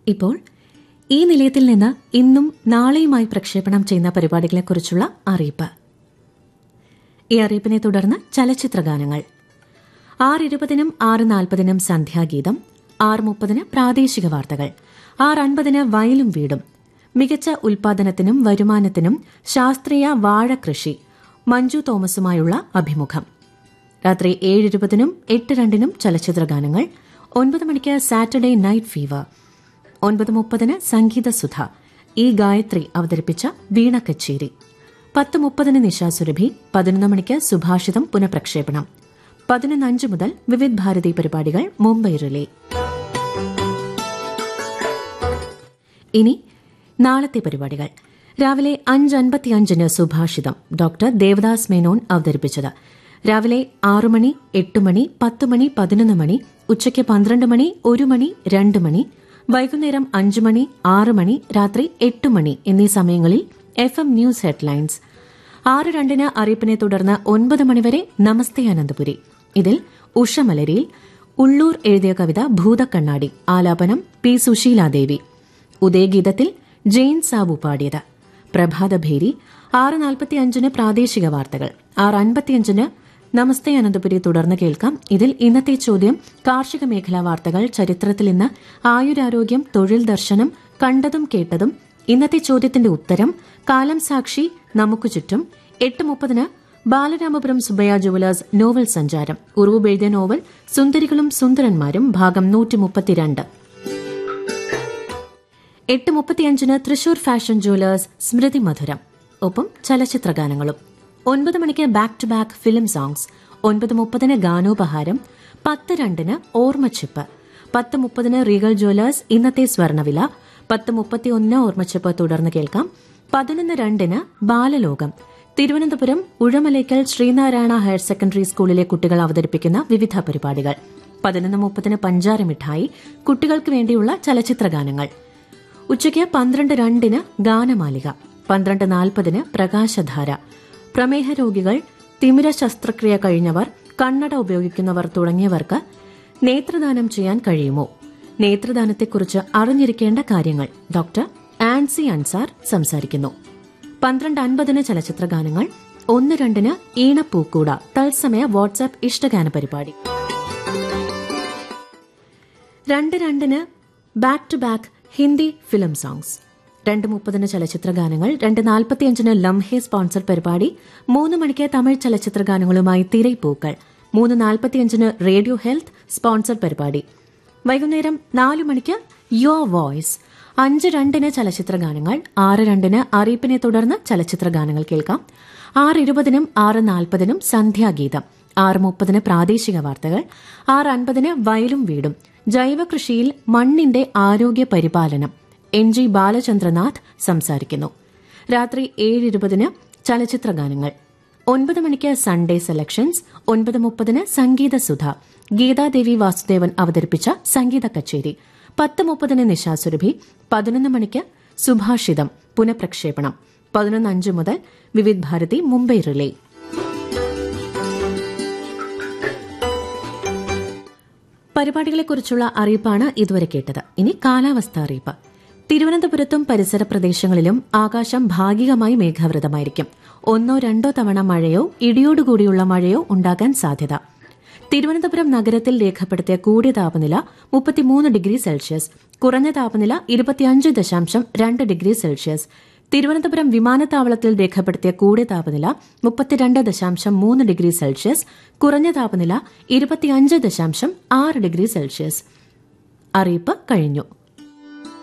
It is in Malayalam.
ഇപ്പോൾ ഈ നിലയത്തിൽ നിന്ന് ഇന്നും നാളെയുമായി പ്രക്ഷേപണം ചെയ്യുന്ന പരിപാടികളെക്കുറിച്ചുള്ള അറിയിപ്പ് ഈ അറിയിപ്പിനെ തുടർന്ന് ചലച്ചിത്രഗാനങ്ങൾ ആറ് ഇരുപതിനും ആറ് നാൽപ്പതിനും സന്ധ്യാഗീതം ആറ് മുപ്പതിന് പ്രാദേശിക വാർത്തകൾ ആറ് അൻപതിന് വയലും വീടും മികച്ച ഉൽപാദനത്തിനും വരുമാനത്തിനും ശാസ്ത്രീയ വാഴകൃഷി മഞ്ജു തോമസുമായുള്ള അഭിമുഖം രാത്രി ഏഴ് ഇരുപതിനും എട്ട് രണ്ടിനും ചലച്ചിത്രഗാനങ്ങൾ ഒൻപത് മണിക്ക് സാറ്റർഡേ നൈറ്റ് ഫീവർ ഒൻപത് മുപ്പതിന് സംഗീതസുധ ഇ ഗായത്രി അവതരിപ്പിച്ച വീണ കച്ചേരി പത്ത് മുപ്പതിന് നിശാസുരഭി പതിനൊന്ന് മണിക്ക് സുഭാഷിതം പുനഃപ്രക്ഷേപണം പതിനൊന്ന് അഞ്ച് മുതൽ വിവിധ് ഭാരതി പരിപാടികൾ മുംബൈ റിലേ ഇനി നാളത്തെ പരിപാടികൾ രാവിലെ അഞ്ച് അൻപത്തിയഞ്ചിന് സുഭാഷിതം ഡോക്ടർ ദേവദാസ് മേനോൻ അവതരിപ്പിച്ചത് രാവിലെ ആറ് മണി എട്ട് മണി പത്ത് മണി പതിനൊന്ന് മണി ഉച്ചയ്ക്ക് പന്ത്രണ്ട് മണി ഒരു മണി രണ്ട് മണി വൈകുന്നേരം അഞ്ച് മണി ആറ് മണി രാത്രി എട്ട് മണി എന്നീ സമയങ്ങളിൽ എഫ് എം ന്യൂസ് ഹെഡ്ലൈൻസ് ആറ് രണ്ടിന് അറിയിപ്പിനെ തുടർന്ന് ഒൻപത് മണിവരെ നമസ്തേ അനന്തപുരി ഇതിൽ ഉഷമലരിയിൽ ഉള്ളൂർ എഴുതിയ കവിത ഭൂതക്കണ്ണാടി ആലാപനം പി സുശീലാദേവി ഉദയഗീതത്തിൽ ജെയിൻ സാബു പാടിയത് പ്രഭാതഭേരി ആറ് നാൽപ്പത്തിയഞ്ചിന് പ്രാദേശിക വാർത്തകൾ ആറ് അൻപത്തിയഞ്ചിന് നമസ്തേ അനന്തപുരി തുടർന്ന് കേൾക്കാം ഇതിൽ ഇന്നത്തെ ചോദ്യം കാർഷിക മേഖലാ വാർത്തകൾ ചരിത്രത്തിൽ ഇന്ന് ആയുരാരോഗ്യം തൊഴിൽ ദർശനം കണ്ടതും കേട്ടതും ഇന്നത്തെ ചോദ്യത്തിന്റെ ഉത്തരം കാലം സാക്ഷി നമുക്ക് ചുറ്റും എട്ട് മുപ്പതിന് ബാലരാമപുരം സുബയ്യ ജുവലേഴ്സ് നോവൽ സഞ്ചാരം ഉറുവ് എഴുതിയ നോവൽ സുന്ദരികളും സുന്ദരന്മാരും ഭാഗം നൂറ്റി മുപ്പത്തിരണ്ട് എട്ട് മുപ്പത്തിയഞ്ചിന് തൃശൂർ ഫാഷൻ ജുവലേഴ്സ് സ്മൃതി മധുരം ഒപ്പം ചലച്ചിത്രഗാനങ്ങളും ഒൻപത് മണിക്ക് back to back film songs ഒൻപത് മുപ്പതിന് ഗാനോപഹാരം പത്ത് രണ്ടിന് ഓർമ്മച്ചിപ്പ് പത്ത് മുപ്പതിന് റീഗൽ ജുവലേഴ്സ് ഇന്നത്തെ സ്വർണവില പത്ത് മുപ്പത്തിയൊന്ന് ഓർമ്മച്ചിപ്പ് തുടർന്ന് കേൾക്കാം പതിനൊന്ന് രണ്ടിന് ബാലലോകം തിരുവനന്തപുരം ഉഴമലേക്കൽ ശ്രീനാരായണ ഹയർ സെക്കൻഡറി സ്കൂളിലെ കുട്ടികൾ അവതരിപ്പിക്കുന്ന വിവിധ പരിപാടികൾ പതിനൊന്ന് മുപ്പതിന് പഞ്ചാര മിഠായി കുട്ടികൾക്ക് വേണ്ടിയുള്ള ചലച്ചിത്രഗാനങ്ങൾ ഉച്ചയ്ക്ക് പന്ത്രണ്ട് രണ്ടിന് ഗാനമാലിക പന്ത്രണ്ട് നാൽപ്പതിന് പ്രകാശധാര പ്രമേഹ രോഗികൾ തിമിര ശസ്ത്രക്രിയ കഴിഞ്ഞവർ കണ്ണട ഉപയോഗിക്കുന്നവർ തുടങ്ങിയവർക്ക് നേത്രദാനം ചെയ്യാൻ കഴിയുമോ നേത്രദാനത്തെക്കുറിച്ച് അറിഞ്ഞിരിക്കേണ്ട കാര്യങ്ങൾ ഡോക്ടർ ആൻസി അൻസാർ സംസാരിക്കുന്നു പന്ത്രണ്ട് അൻപതിന് ചലച്ചിത്രഗാനങ്ങൾ ഒന്ന് രണ്ടിന് ഈണപ്പൂക്കൂട തത്സമയ വാട്സാപ്പ് ഇഷ്ടഗാന പരിപാടി രണ്ട് രണ്ടിന് back to back Hindi film songs രണ്ട് മുപ്പതിന് ചലച്ചിത്ര ഗാനങ്ങൾ രണ്ട് നാൽപ്പത്തിയഞ്ചിന് ലംഹെ സ്പോൺസർ പരിപാടി മൂന്ന് മണിക്ക് തമിഴ് ചലച്ചിത്ര ഗാനങ്ങളുമായി തിരൈപ്പൂക്കൾ മൂന്ന് നാൽപ്പത്തിയഞ്ചിന് റേഡിയോ ഹെൽത്ത് സ്പോൺസർ പരിപാടി വൈകുന്നേരം നാലു മണിക്ക് യുവർ വോയ്സ് അഞ്ച് രണ്ടിന് ചലച്ചിത്ര ഗാനങ്ങൾ ആറ് രണ്ടിന് അറിയിപ്പിനെ തുടർന്ന് ചലച്ചിത്ര ഗാനങ്ങൾ കേൾക്കാം ആറ് ഇരുപതിനും ആറ് നാൽപ്പതിനും സന്ധ്യാഗീതം ആറ് മുപ്പതിന് പ്രാദേശിക വാർത്തകൾ ആറ് അൻപതിന് വയലും വീടും ജൈവ കൃഷിയിൽ മണ്ണിന്റെ ആരോഗ്യ പരിപാലനം എൻ ജി ബാലചന്ദ്രനാഥ് സംസാരിക്കുന്നു രാത്രി ഏഴ് ഇരുപതിന് ചലച്ചിത്ര ഗാനങ്ങൾ ഒൻപത് മണിക്ക് സൺഡേ സെലക്ഷൻസ് ഒൻപത് മുപ്പതിന് സംഗീതസുധ ഗീതാദേവി വാസുദേവൻ അവതരിപ്പിച്ച സംഗീത കച്ചേരി പത്ത് മുപ്പതിന് നിശാസുരഭി പതിനൊന്ന് മണിക്ക് സുഭാഷിതം പുനഃപ്രക്ഷേപണം പതിനൊന്ന് അഞ്ച് മുതൽ വിവിധ് ഭാരതി മുംബൈ റിലേ പരിപാടികളെക്കുറിച്ചുള്ള അറിയിപ്പാണ് ഇതുവരെ കേട്ടത് ഇനി കാലാവസ്ഥ അറിയിപ്പ് തിരുവനന്തപുരത്തും പരിസര പ്രദേശങ്ങളിലും ആകാശം ഭാഗികമായി മേഘാവൃതമായിരിക്കും ഒന്നോ രണ്ടോ തവണ മഴയോ ഇടിയോടുകൂടിയുള്ള മഴയോ ഉണ്ടാകാൻ സാധ്യത തിരുവനന്തപുരം നഗരത്തിൽ രേഖപ്പെടുത്തിയ കൂടിയ താപനില മുപ്പത്തിമൂന്ന് ഡിഗ്രി സെൽഷ്യസ് കുറഞ്ഞ താപനില ഇരുപത്തിയഞ്ച് ദശാംശം രണ്ട് ഡിഗ്രി സെൽഷ്യസ് തിരുവനന്തപുരം വിമാനത്താവളത്തിൽ രേഖപ്പെടുത്തിയ കൂടിയ താപനില മുപ്പത്തിരണ്ട് ദശാംശം മൂന്ന് ഡിഗ്രി സെൽഷ്യസ് കുറഞ്ഞ താപനില ഇരുപത്തിയഞ്ച് ദശാംശം ആറ് ഡിഗ്രി സെൽഷ്യസ് അറിയിപ്പ് കഴിഞ്ഞു